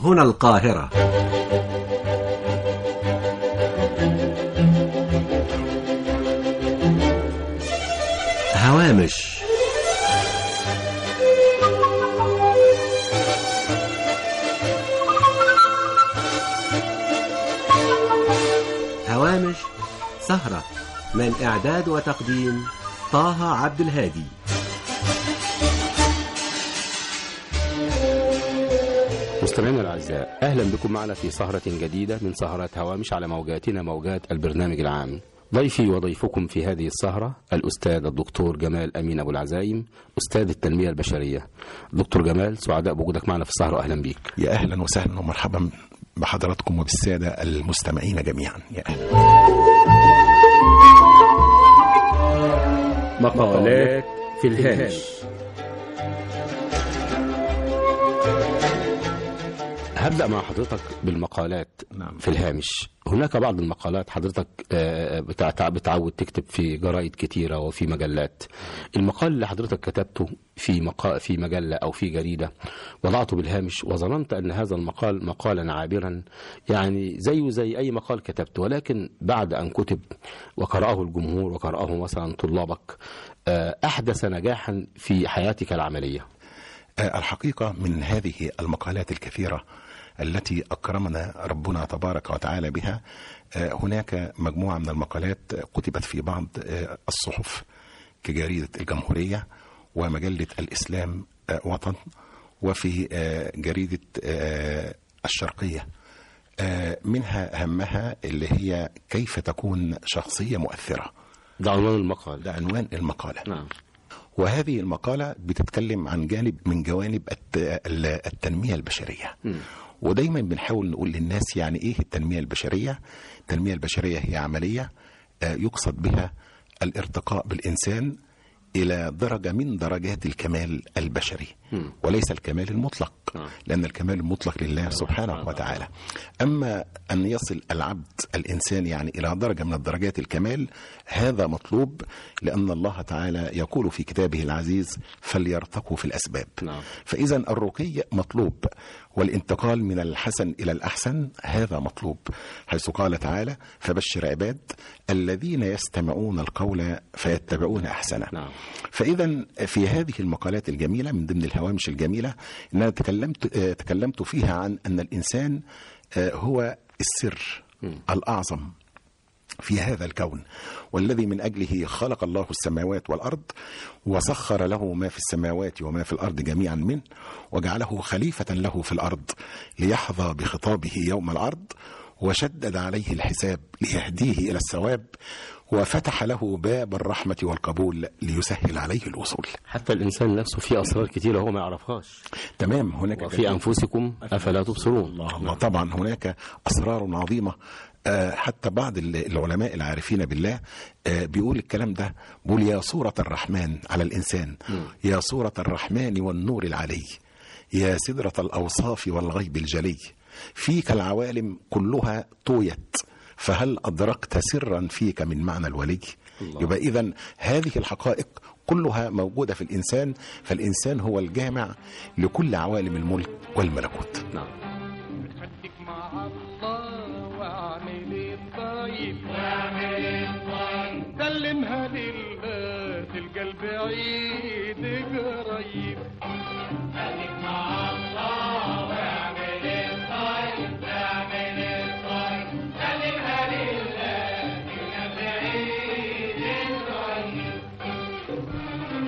هنا القاهرة هوامش هوامش سهرة من إعداد وتقديم طه عبد الهادي مستمعينا الاعزاء اهلا بكم معنا في سهره جديده من سهرات هوامش على موجاتنا موجات البرنامج العام ضيفي وضيفكم في هذه السهرة الأستاذ الدكتور جمال أمين أبو العزايم أستاذ التنمية البشرية دكتور جمال سعداء بوجودك معنا في السهرة أهلا بيك يا اهلا وسهلا ومرحبا بحضراتكم وبالساده المستمعين جميعا يا اهلا مقالات في الهامش هبدأ مع حضرتك بالمقالات نعم. في الهامش هناك بعض المقالات حضرتك آه، بتع- بتعود تكتب في جرائد كتيرة وفي مجلات المقال اللي حضرتك كتبته في مقا... في مجلة أو في جريدة وضعته بالهامش وظننت أن هذا المقال مقالا عابرا يعني زيه زي أي مقال كتبته ولكن بعد أن كتب وقرأه الجمهور وقرأه مثلا طلابك آه، أحدث نجاحا في حياتك العملية آه، الحقيقه من هذه المقالات الكثيره التي اكرمنا ربنا تبارك وتعالى بها آه، هناك مجموعه من المقالات كتبت في بعض آه، الصحف كجريده الجمهوريه ومجله الاسلام آه، وطن وفي آه، جريده آه، الشرقيه آه، منها اهمها اللي هي كيف تكون شخصيه مؤثره ده عنوان المقال ده عنوان المقاله نعم وهذه المقالة بتتكلم عن جانب من جوانب الت- ال- التنمية البشرية ودايما بنحاول نقول للناس يعني ايه التنمية البشرية التنمية البشرية هي عملية آه، يقصد بها الارتقاء بالإنسان إلى درجة من درجات الكمال البشري وليس الكمال المطلق نعم. لأن الكمال المطلق لله سبحانه وتعالى أما أن يصل العبد الإنسان يعني إلى درجة من درجات الكمال هذا مطلوب لأن الله تعالى يقول في كتابه العزيز فليرتقوا في الأسباب نعم. فإذا الرقي مطلوب والانتقال من الحسن إلى الأحسن هذا مطلوب حيث قال تعالى فبشر عباد الذين يستمعون القول فيتبعون أحسنه نعم. فإذا في هذه المقالات الجميلة من ضمن الهوامش الجميلة أن أنا تكلمت آه، تكلمت فيها عن أن الإنسان آه، هو السر الأعظم في هذا الكون والذي من اجله خلق الله السماوات والارض وسخر له ما في السماوات وما في الارض جميعا منه وجعله خليفه له في الارض ليحظى بخطابه يوم العرض وشدد عليه الحساب ليهديه الى الثواب وفتح له باب الرحمه والقبول ليسهل عليه الوصول. حتى الإنسان نفسه فيه أسرار كتيرة هو ما يعرفهاش تمام هناك وفي أنفسكم أفلا تبصرون الله الله طبعا هناك اسرار عظيمه آه، حتى بعض ال- العلماء العارفين بالله آه، بيقول الكلام ده بيقول يا صورة الرحمن على الإنسان يا صورة الرحمن والنور العلي يا سدرة الأوصاف والغيب الجلي فيك العوالم كلها طويت فهل أدركت سرا فيك من معنى الولي الله. يبقى إذا هذه الحقائق كلها موجودة في الإنسان فالإنسان هو الجامع لكل عوالم الملك والملكوت نعم خليك مع الله واعمل الطيب واعمل الطيب سلمها لله تلقى البعيد قريب خليك مع الله واعمل الطيب واعمل الطيب سلمها لله تلقى البعيد قريب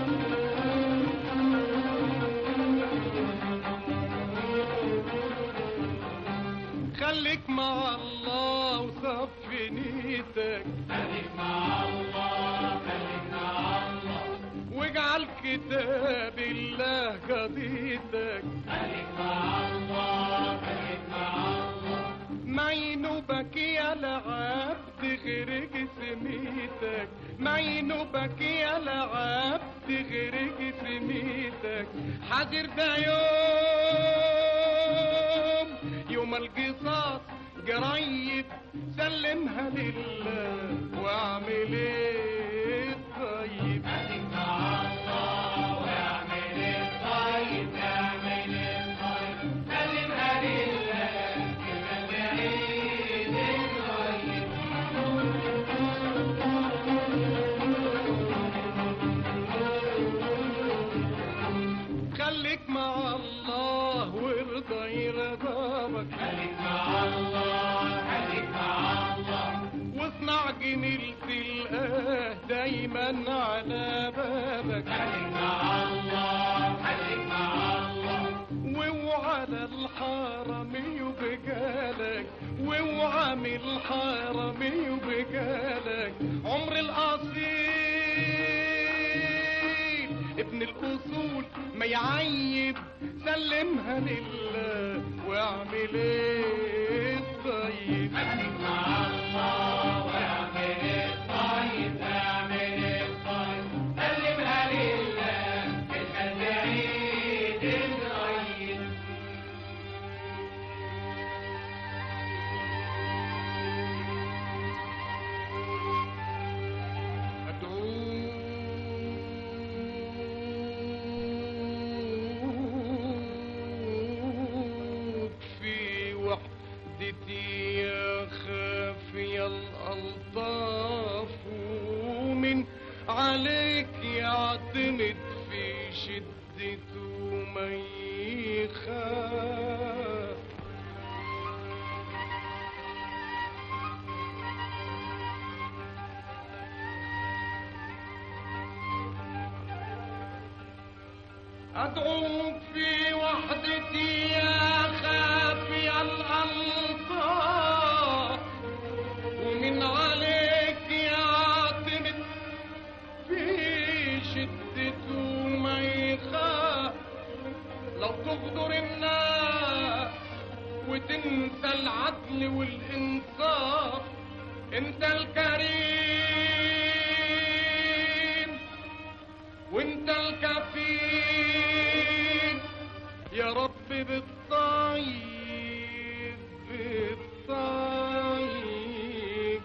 خليك مع الله وصفي نيتك خليك مع الله خليك مع الله واجعل كتاب الله قضيتك خليك مع الله خليك مع الله معينوبك يا لعبد غير جسميتك معينوبك يا لعبد غير جسميتك حاضر ده يوم يوم القصاص قريب سلمها لله واعمل ايه طيب خليك مع الله واعمل ايه طيب اعمل ايه طيب سلمها لله رضابك خليك مع الله خليك مع الله واصنع جميل تلقاه دايما على بابك خليك مع الله خليك مع الله واوعى الحرامي وبجالك واوعى من الحرامي وبجالك عمر الاصيل ابن الاصول ما يعيب سلمها لله واعمل ايه طيب خليك مع الله واعمل ايه طيب اعمل ايه طيب سلمها لله اسال بعيد الغيب أدعوك في وحدتي يا خافي الألطاف ومن عليك يعتمد في شدته ما يخاف أدعوك في وحدتي يا خافي الألطاف ومن عليك يعتمد في شدته ما يخاف لو تغدر الناس وتنسى العدل والإنصاف انت الكريم وانت الكفيل يا رب بالطيب بالطيب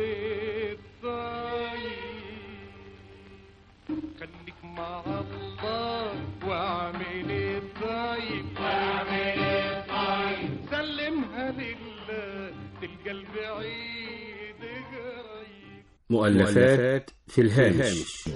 بالطيب خليك مع الله واعمل الطيب واعمل الطيب سلمها لله تلقى البعيد قريب مؤلفات في الهامش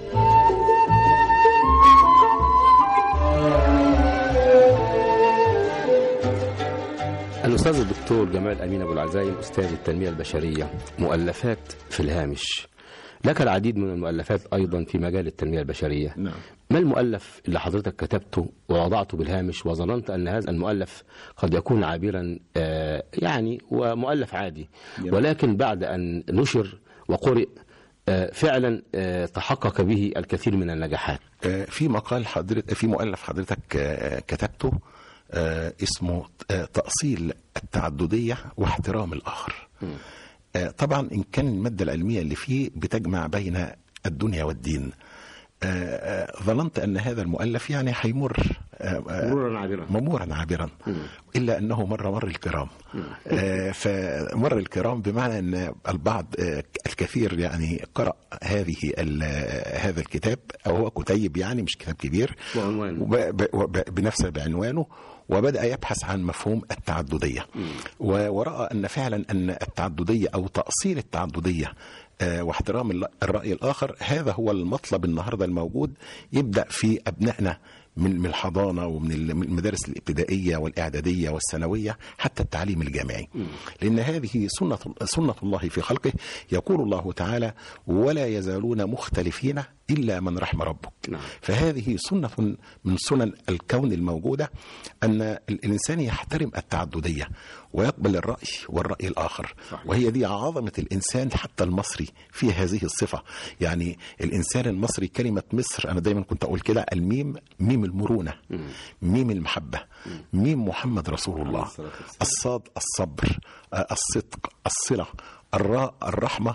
الأستاذ الدكتور جمال أمين أبو العزايم أستاذ التنمية البشرية مؤلفات في الهامش لك العديد من المؤلفات أيضا في مجال التنمية البشرية نعم. ما المؤلف اللي حضرتك كتبته ووضعته بالهامش وظننت أن هذا المؤلف قد يكون عابرا آه، يعني ومؤلف عادي جميل. ولكن بعد أن نشر وقرئ آه، فعلا آه، تحقق به الكثير من النجاحات آه، في مقال حضرتك في مؤلف حضرتك آه، كتبته آه، اسمه آه، تأصيل التعددية واحترام الآخر آه، طبعا إن كان المادة العلمية اللي فيه بتجمع بين الدنيا والدين آه، آه، ظننت أن هذا المؤلف يعني هيمر آه، آه، مرورا عابرا. مرورا عابرا إلا أنه مر مر الكرام آه، فمر الكرام بمعنى أن البعض آه، الكثير يعني قرأ هذه ال- هذا الكتاب أو هو كتيب يعني مش كتاب كبير وعنوانه. وب- ب- وب- بنفس بعنوانه وبدأ يبحث عن مفهوم التعددية و- ورأى أن فعلا أن التعددية أو تأصيل التعددية آه، واحترام الل- الرأي الآخر هذا هو المطلب النهاردة الموجود يبدأ في أبنائنا من من الحضانة ومن ال- من المدارس الابتدائية والإعدادية والثانوية حتى التعليم الجامعي لأن هذه سنة سنة الله في خلقه يقول الله تعالى ولا يزالون مختلفين إلا من رحم ربك نعم. فهذه سنة من سنن الكون الموجودة أن الإنسان يحترم التعددية ويقبل الرأي والرأي الآخر صحيح. وهي دي عظمة الإنسان حتى المصري في هذه الصفة يعني الإنسان المصري كلمة مصر أنا دايما كنت أقول كده الميم ميم المرونة ميم المحبة ميم محمد رسول الله الصلاة والسلام. الصاد الصبر آه، الصدق الصلة الراء الرحمة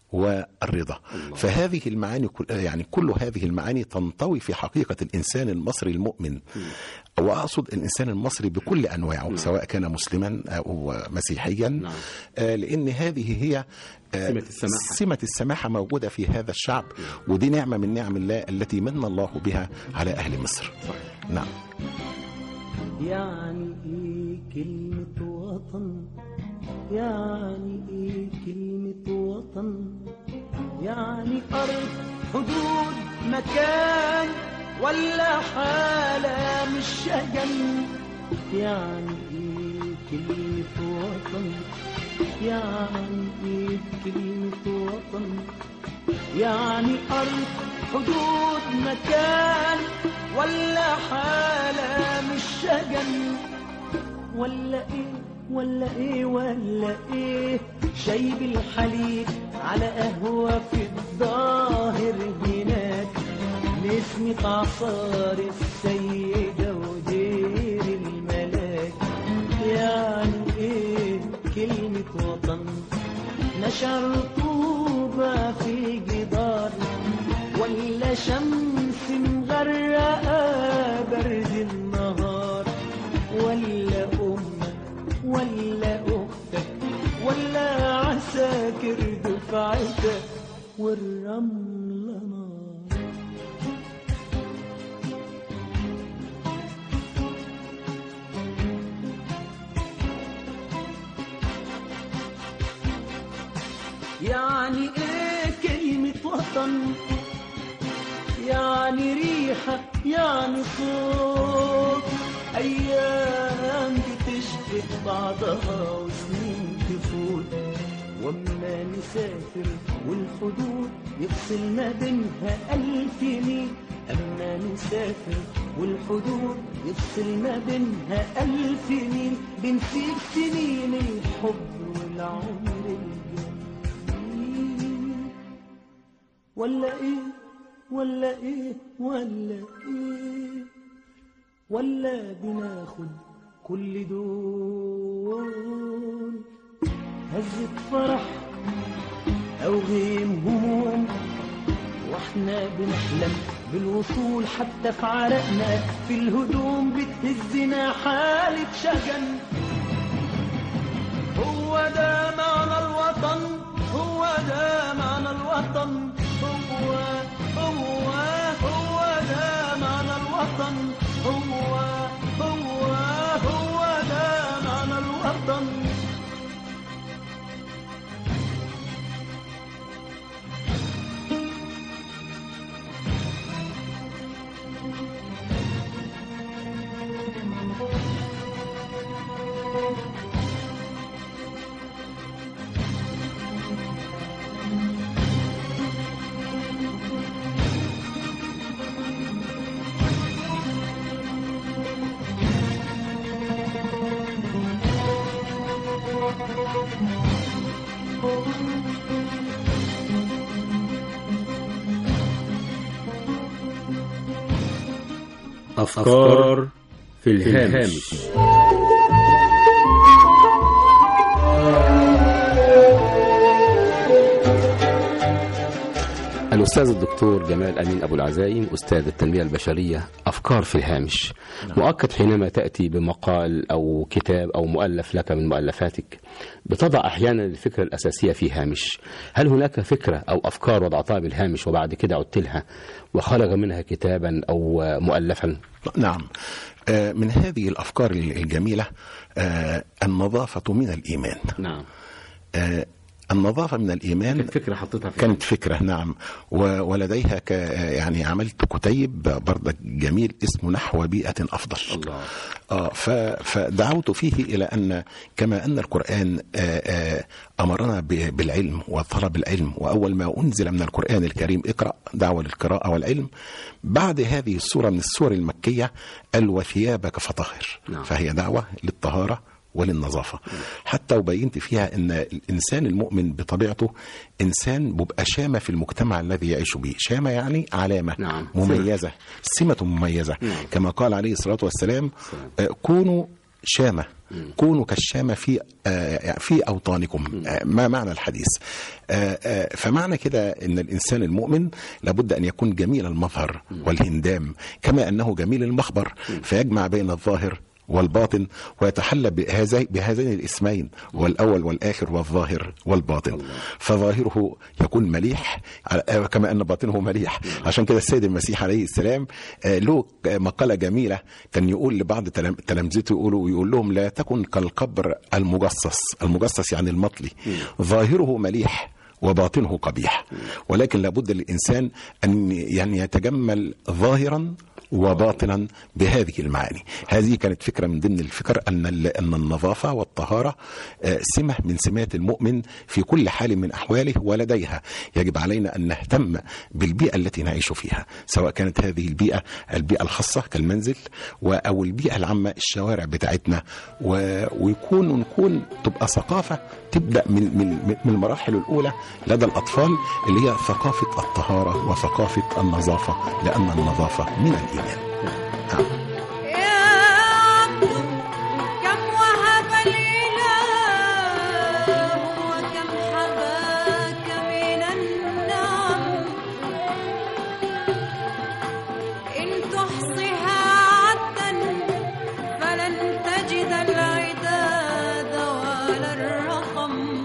والرضا فهذه المعاني كل يعني كل هذه المعاني تنطوي في حقيقة الإنسان المصري المؤمن وأقصد الإنسان المصري بكل أنواعه سواء كان مسلما أو مسيحيا نعم. آه، لأن هذه هي آه، سمة السماحة. سمة السماحة موجودة في هذا الشعب ودي نعمة من نعم الله التي من الله بها على أهل مصر نعم يعني ايه كلمة وطن يعني ايه كلمة وطن يعني أرض حدود مكان ولا حالة مش شجن يعني ايه كلمة وطن يعني ايه كلمة وطن يعني أرض حدود مكان ولا حالة مش شجن ولا ايه ولا ايه ولا ايه شاي بالحليب على قهوة في الظاهر هناك نسمة عصار السيدة ودير الملاك يعني ايه كلمة وطن نشر طوبة في جدار ولا شمس مغرقة برد النهار ولا أمك ولا أختك ولا عساكر دفعتك والرملة نار يعني ايه كلمة وطن يعني ريحة يعني صوت أيام بتشبه بعضها وسنين تفوت وأما نسافر والحدود يفصل ما بينها ألف ميل أما نسافر والحدود يفصل ما بينها ألف ميل بنسيب سنين الحب والعمر الجميل ولا ايه ولا ايه ولا ايه ولا بناخد كل دول هزة فرح او غيم هموم واحنا بنحلم بالوصول حتى في عرقنا في الهدوم بتهزنا حالة شجن هو ده معنى الوطن هو ده معنى الوطن هو هو هو ده معنى الوطن هو هو هو ده معنى الوطن أفكار في الهامش الأستاذ الدكتور جمال أمين أبو العزايم أستاذ التنمية البشرية أفكار في الهامش مؤكد حينما تأتي بمقال أو كتاب أو مؤلف لك من مؤلفاتك بتضع أحيانا الفكرة الأساسية في هامش هل هناك فكرة أو أفكار وضعتها بالهامش وبعد كده عدت لها وخرج منها كتابا أو مؤلفا نعم آه، من هذه الأفكار الجميلة آه، النظافة من الإيمان نعم آه، النظافة من الإيمان كانت فكرة حطيتها في كانت فكرة نعم و- ولديها ك يعني عملت كتيب برضك جميل اسمه نحو بيئة أفضل الله. آه ف- فدعوت فيه إلى أن كما أن القرآن آه، آه، أمرنا ب- بالعلم وطلب العلم وأول ما أنزل من القرآن الكريم اقرأ دعوة للقراءة والعلم بعد هذه السورة من السور المكية قال وثيابك فطهر نعم. فهي دعوة للطهارة وللنظافة حتى وبينت فيها أن الإنسان المؤمن بطبيعته إنسان بيبقى شامة في المجتمع الذي يعيش به شامة يعني علامة نعم. مميزة سمة مميزة نعم. كما قال عليه الصلاة والسلام آه، كونوا شامة كونوا كالشامة في آه، في أوطانكم آه، ما معنى الحديث آه، آه، فمعنى كده أن الإنسان المؤمن لابد أن يكون جميل المظهر والهندام كما أنه جميل المخبر فيجمع بين الظاهر والباطن ويتحلى بهذين بهذين الاسمين هو الاول والاخر والظاهر والباطن فظاهره يكون مليح على- كما ان باطنه مليح عشان كده السيد المسيح عليه السلام آه، له مقاله جميله كان يقول لبعض تلام- تلامذته يقولوا يقول لهم لا تكن كالقبر المجصص المجصص يعني المطلي ظاهره مليح وباطنه قبيح ولكن لابد للإنسان أن يعني يتجمل ظاهرا وباطنا بهذه المعاني هذه كانت فكرة من ضمن الفكر أن ال- أن النظافة والطهارة آه، سمة من سمات المؤمن في كل حال من أحواله ولديها يجب علينا أن نهتم بالبيئة التي نعيش فيها سواء كانت هذه البيئة البيئة الخاصة كالمنزل و- أو البيئة العامة الشوارع بتاعتنا و- ويكون ونكون تبقى ثقافة تبدأ من من من المراحل الأولى لدى الأطفال اللي هي ثقافة الطهارة وثقافة النظافة لأن النظافة من الإيمان نعم. يا عبد كم وهب الإله وكم حباك من النعم إن تحصها عدا فلن تجد العداد ولا الرقم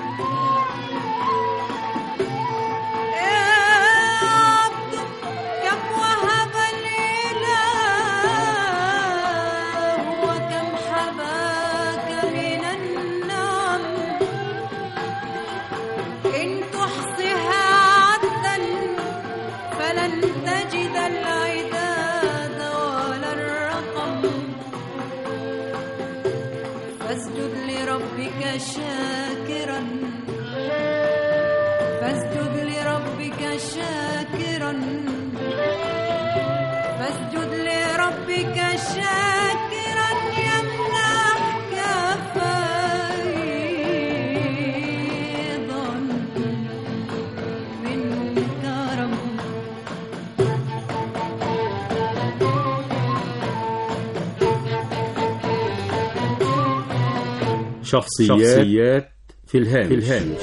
يا عبد كم وهب الإله وكم حباك من النعم إن تحصها عدا فلن تجد العداد ولا الرقم فاسجد لربك شاكرا فاسجد لربك شاكرا فاسجد لربك شاكرا يمنحك فيضا من كرم شخصيات, شخصيات في الهامش, في الهامش.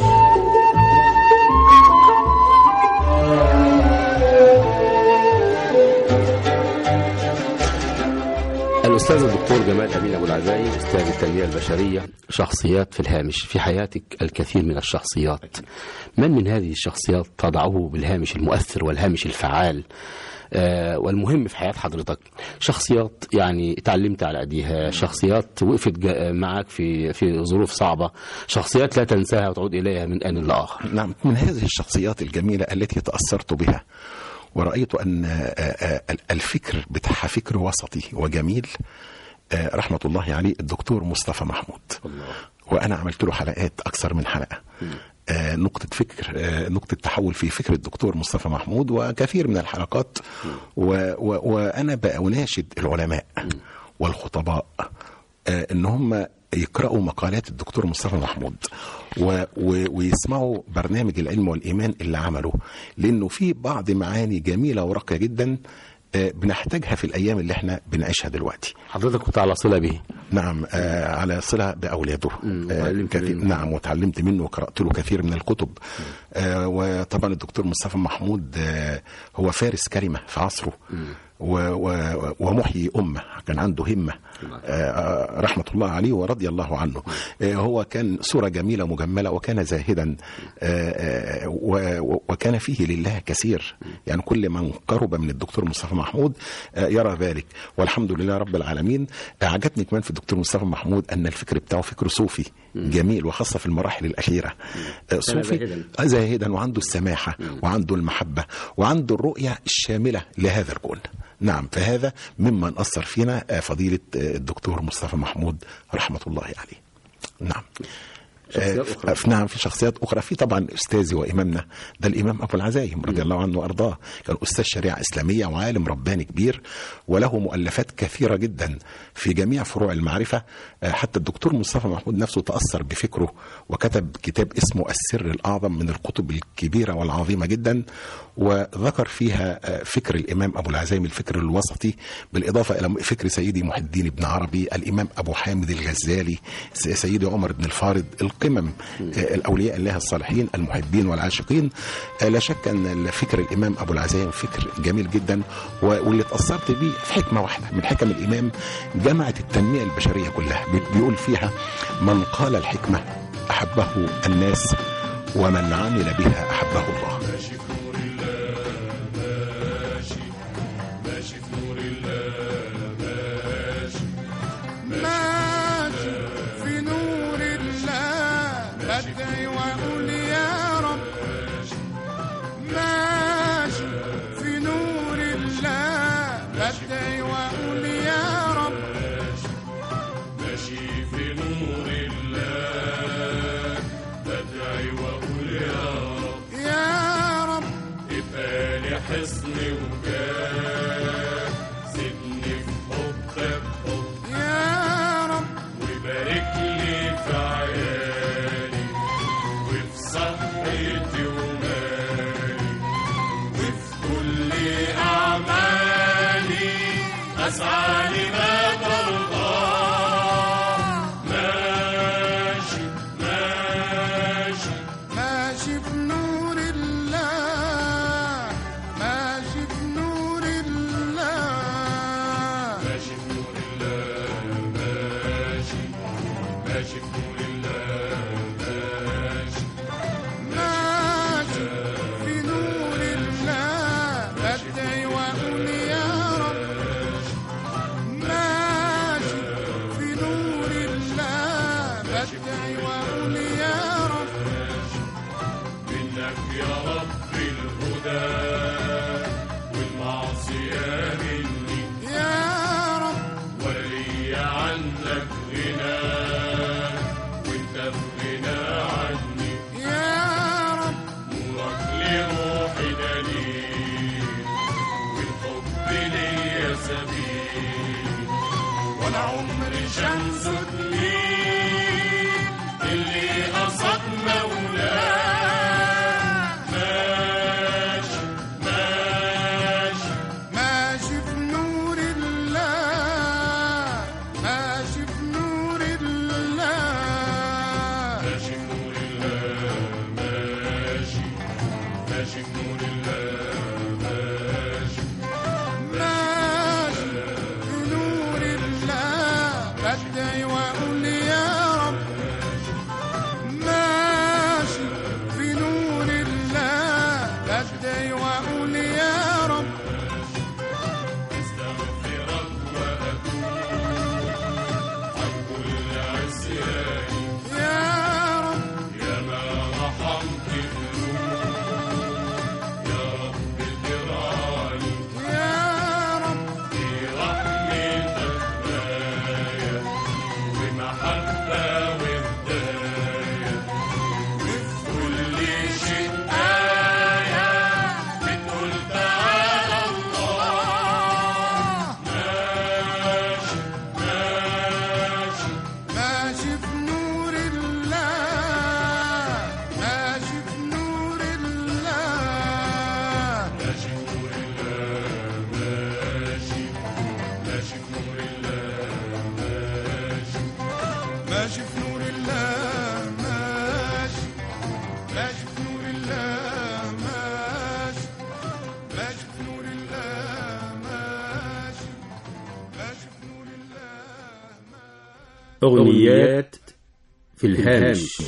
الأستاذ الدكتور جمال أمين أبو العزايم أستاذ التنمية البشرية شخصيات في الهامش في حياتك الكثير من الشخصيات من من هذه الشخصيات تضعه بالهامش المؤثر والهامش الفعال آه، والمهم في حياة حضرتك شخصيات يعني اتعلمت على أيديها شخصيات وقفت جا- معك في في ظروف صعبة شخصيات لا تنساها وتعود إليها من آن لآخر نعم من هذه الشخصيات الجميلة التي تأثرت بها ورأيت أن آه، آه، الفكر بتاعها فكر وسطي وجميل آه، رحمة الله عليه الدكتور مصطفى محمود وأنا عملت له حلقات أكثر من حلقة آه، نقطة فكر آه، نقطة تحول في فكر الدكتور مصطفى محمود وكثير من الحلقات و و وأنا بأناشد العلماء والخطباء آه، ان هم يقرأوا مقالات الدكتور مصطفى محمود و و ويسمعوا برنامج العلم والإيمان اللي عمله لأنه في بعض معاني جميلة وراقية جدا آه، بنحتاجها في الأيام اللي احنا بنعيشها دلوقتي حضرتك كنت على صلة به نعم آه على صلة بأولاده مم، آه وتعلمت كثير منه. نعم وتعلمت منه وقرأت له كثير من الكتب آه وطبعا الدكتور مصطفى محمود آه هو فارس كلمة في عصره و و ومحيي أمة كان عنده همة آه آه، رحمة الله عليه ورضي الله عنه آه هو كان صورة جميلة مجملة وكان زاهدا آه آه و- و- وكان فيه لله كثير يعني كل من قرب من الدكتور مصطفى محمود آه يرى ذلك والحمد لله رب العالمين آه عجبني كمان في الدكتور مصطفى محمود أن الفكر بتاعه فكر صوفي جميل وخاصة في المراحل الأخيرة آه صوفي زاهداً. آه، زاهدا وعنده السماحة وعنده المحبة وعنده الرؤية الشاملة لهذا الكون نعم فهذا ممن أثر فينا آه، فضيلة آه، الدكتور مصطفى محمود رحمة الله عليه نعم شخصيات آه، أخرى. في- نعم في شخصيات أخرى في طبعا أستاذي وإمامنا ده الإمام أبو العزايم رضي الله عنه وأرضاه كان أستاذ شريعة إسلامية وعالم رباني كبير وله مؤلفات كثيرة جدا في جميع فروع المعرفة آه، حتى الدكتور مصطفى محمود نفسه تأثر بفكره وكتب كتاب اسمه السر الأعظم من الكتب الكبيرة والعظيمة جدا وذكر فيها آه، فكر الإمام أبو العزايم الفكر الوسطي بالإضافة إلى فكر سيدي محي الدين بن عربي الإمام أبو حامد الغزالي س- سيدي عمر بن الفارض القمم آه، الأولياء الله الصالحين المحبين والعاشقين آه، لا شك أن فكر الإمام أبو العزايم فكر جميل جدا و- واللي اتأثرت بيه في حكمة واحدة من حكم الإمام جمعت التنمية البشرية كلها بي- بيقول فيها من قال الحكمة أحبه الناس ومن عمل بها أحبه الله ماشي في نور الله بدعي واقول يا رب بدعي واقول يا رب منك يا رب الهدى والمعصية مني يا رب ولي عنك غنى وانت في غنى عني يا رب نورك لروحي دليل والحب ليا سبيل ولا عمري شمس تميل اللي قصد مولاه ماشي ماشي ماشي في نور الله ماشي في نور الله ماشي في نور الله ماشي ماشي في نور الله ماشي ماشي في نور الله بدعي واقول يا رب ماشي في نور الله بدعي واقول يا رب استغفرك واتوب عن كل عصياني يا رب يا ما رحمت قلوب يا رب تراني يا رب في رحمتك غاية ومحبة وهداية وفي كل شيء آية بتقول تعالى الله ماشي ماشي ماشي في نور الله ماشي في نور الله ماشي في نور الله ماشي ماشي في نور الله ماشي ماشي في نور الله ماشي ماشي في نور الله ماشي ماشي في نور الله ماشي ماشي في نور الله ماشي أغنيات في الهامش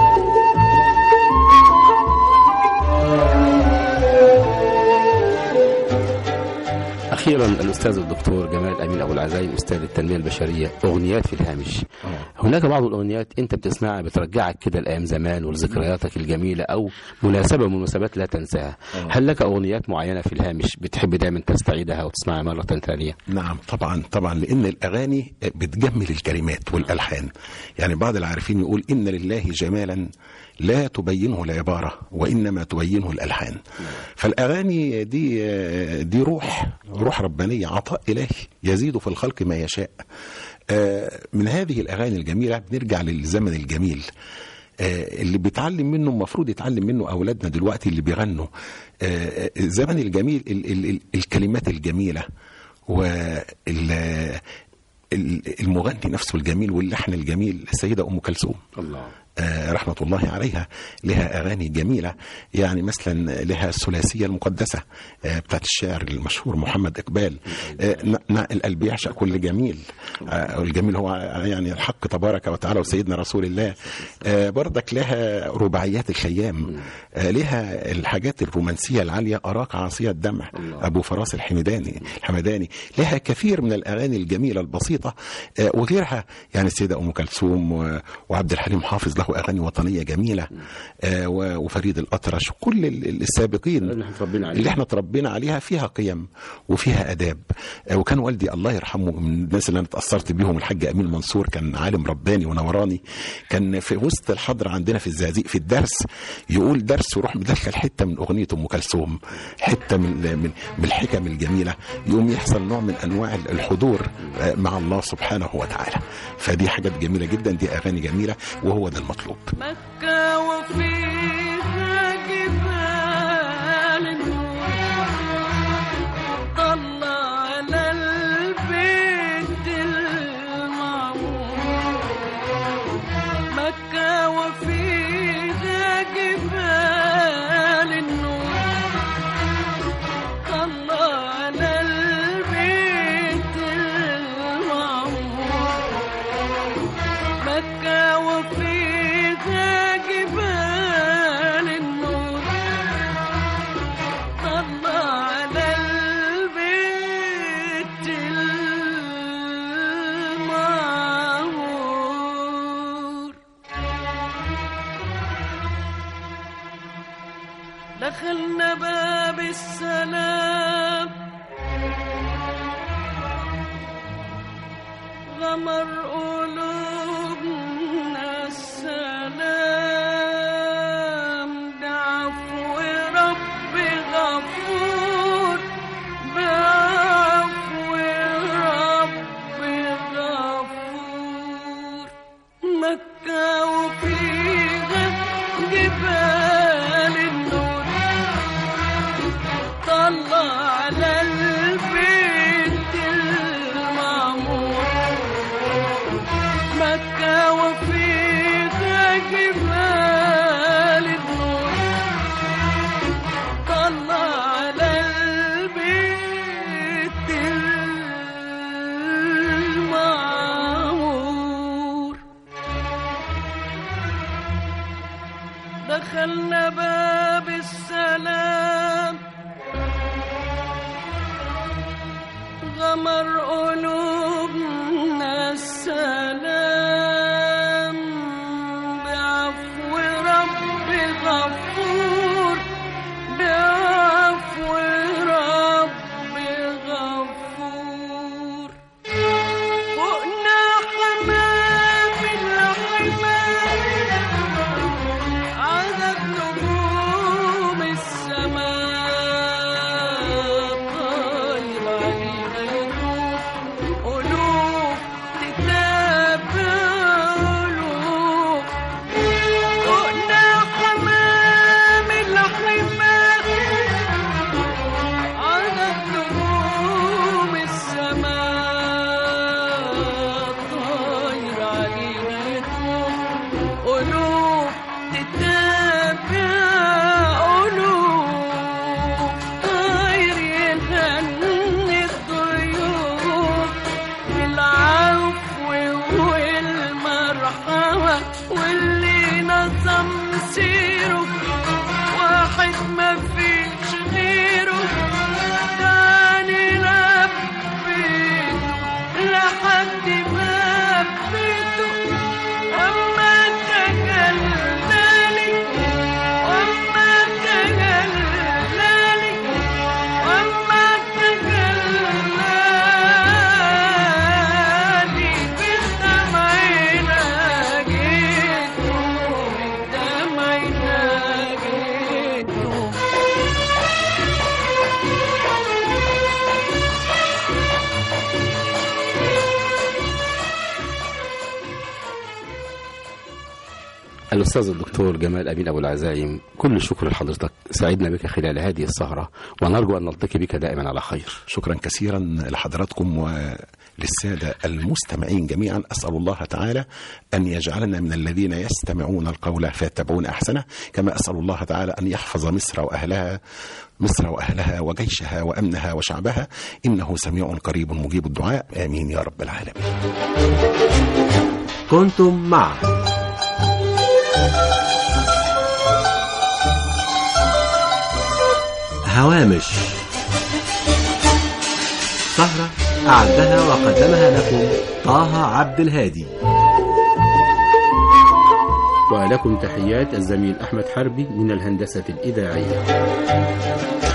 أخيرا الأستاذ الدكتور جمال أمين أبو العزايم أستاذ التنمية البشرية أغنيات في الهامش هناك بعض الأغنيات أنت بتسمعها بترجعك كده لأيام زمان ولذكرياتك الجميلة أو مناسبة من المناسبات لا تنساها هل لك أغنيات معينة في الهامش بتحب دايما تستعيدها وتسمعها مرة ثانية نعم طبعا طبعا لان الاغاني بتجمل الكلمات والالحان يعني بعض العارفين يقول ان لله جمالا لا تبينه العباره وانما تبينه الالحان فالاغاني دي دي روح روح ربانيه عطاء الهي يزيد في الخلق ما يشاء آه، من هذه الاغاني الجميله بنرجع للزمن الجميل آه، اللي بيتعلم منه المفروض يتعلم منه اولادنا دلوقتي اللي بيغنوا آه، الزمن الجميل ال ال ال الكلمات الجميله وال المغني نفسه الجميل واللحن الجميل السيده ام كلثوم الله آه، رحمة الله عليها لها أغاني جميلة يعني مثلا لها الثلاثية المقدسة آه، بتاعت الشاعر المشهور محمد إقبال آه، ن- ن- القلب يعشق كل جميل آه، والجميل هو يعني الحق تبارك وتعالى وسيدنا رسول الله آه، برضك لها رباعيات الخيام آه، لها الحاجات الرومانسية العالية أراك عاصية الدمع أبو فراس الحمداني الحمداني لها كثير من الأغاني الجميلة البسيطة آه، وغيرها يعني السيدة أم كلثوم و- وعبد الحليم حافظ له أغاني وطنية جميلة آه، و- وفريد الأطرش كل ال- ال- السابقين اللي احنا اتربينا عليها. اللي احنا تربينا عليها فيها قيم وفيها آداب آه، وكان والدي الله يرحمه من الناس اللي أنا اتأثرت بيهم الحاج أمين منصور كان عالم رباني ونوراني كان في وسط الحضرة عندنا في الزقازيق في الدرس يقول درس ويروح مدخل حتة من أغنية أم كلثوم حتة من من من الحكم الجميلة يقوم يحصل نوع من أنواع الحضور آه، مع الله سبحانه وتعالى فدي حاجات جميلة جدا دي أغاني جميلة وهو ده المطلوب مكة وفيها جبال النور طلع على البيت المعمور مكة وفيها جبال النور طلع على البيت المعمور مكة وفيها جبال النور طلع على البيت المعمور دخلنا باب السلام غمر قلوبنا السلام بعفو رب غفور بعفو رب غفور مكة وفيها جبال النور طلع على البيت المعمور مكة وفيها جبال النور طلع على البيت المعمور دخلنا باب السلام غمر قلوبنا السلام بعفو رب غفور بعفو رب غفور فوقنا حمام الحمام عدد نجوم السماء طاير علينا يدور قلوب تتابع قلوب فوقنا حمام الحمام عدد نجوم السماء طاير علينا يدور قلوب تتابع قلوب طاير يهني الضيوف بالعفو والمرحمة واللي نظم سيره واحد ما فيش غيره داني لبيته لحد ما بيته أما تجلالي وأما تجلالي وأما تجلالي بالدمع ناجيته بالدمع ناجيته الأستاذ الدكتور جمال أمين أبو العزايم كل الشكر لحضرتك سعدنا بك خلال هذه السهرة ونرجو أن نلتقي بك دائما على خير شكرا كثيرا لحضراتكم وللسادة المستمعين جميعا أسأل الله تعالى أن يجعلنا من الذين يستمعون القول فيتبعون أحسنه كما أسأل الله تعالى أن يحفظ مصر وأهلها مصر وأهلها وجيشها وأمنها وشعبها إنه سميع قريب مجيب الدعاء آمين يا رب العالمين كنتم مع هوامش سهرة أعدها وقدمها لكم طه عبد الهادي ولكم تحيات الزميل أحمد حربي من الهندسة الإذاعية